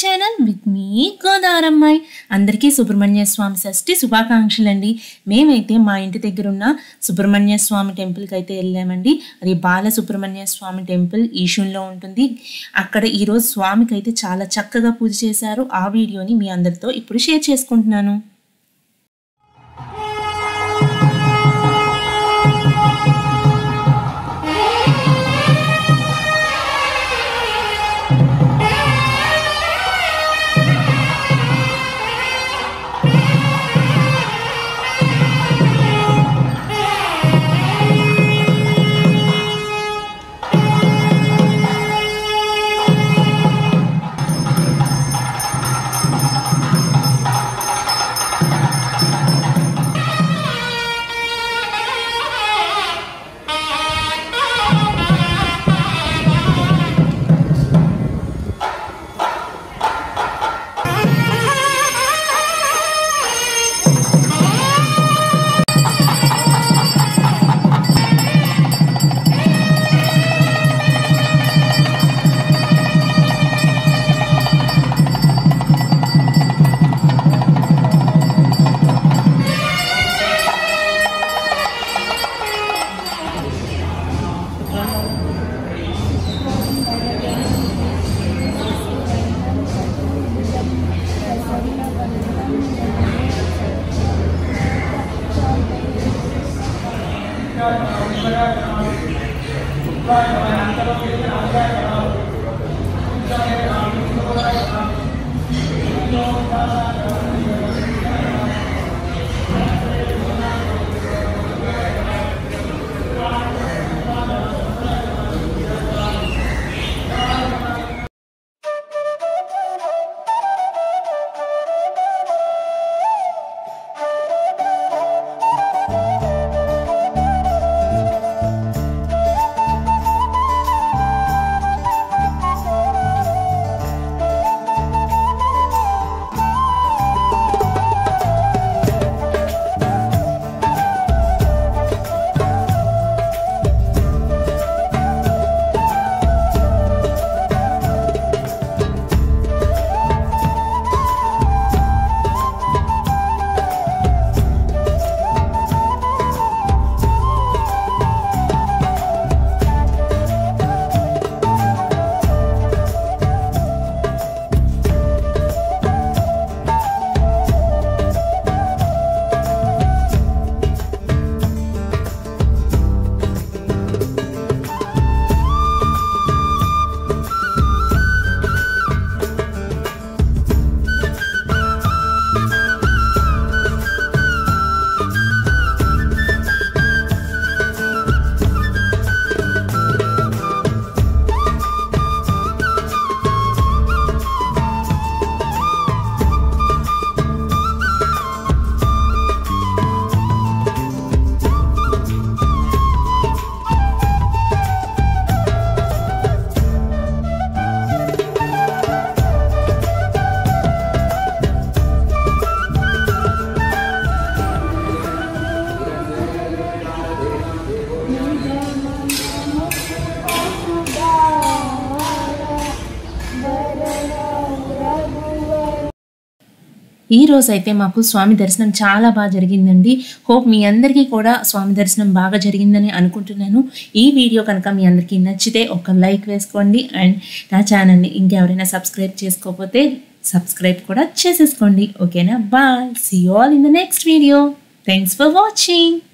channel with me గోదావరమ్మాయి అందరికీ సుబ్రహ్మణ్య స్వామి షష్ఠి శుభాకాంక్షలు అండి మేమైతే మా ఇంటి దగ్గర ఉన్న సుబ్రహ్మణ్య స్వామి టెంపుల్కి అయితే వెళ్ళామండి అది బాల సుబ్రహ్మణ్య స్వామి టెంపుల్ ఈశూన్లో ఉంటుంది అక్కడ ఈరోజు స్వామికి అయితే చాలా చక్కగా పూజ చేశారు ఆ వీడియోని మీ అందరితో ఇప్పుడు షేర్ చేసుకుంటున్నాను ఈ రోజు అయితే మాకు స్వామి దర్శనం చాలా బాగా జరిగిందండి హోప్ మీ అందరికీ కూడా స్వామి దర్శనం బాగా జరిగిందని అనుకుంటున్నాను ఈ వీడియో కనుక మీ అందరికీ నచ్చితే ఒక లైక్ వేసుకోండి అండ్ నా ఛానల్ని ఇంకెవరైనా సబ్స్క్రైబ్ చేసుకోకపోతే సబ్స్క్రైబ్ కూడా చేసేసుకోండి ఓకేనా bye see all in the next video thanks for watching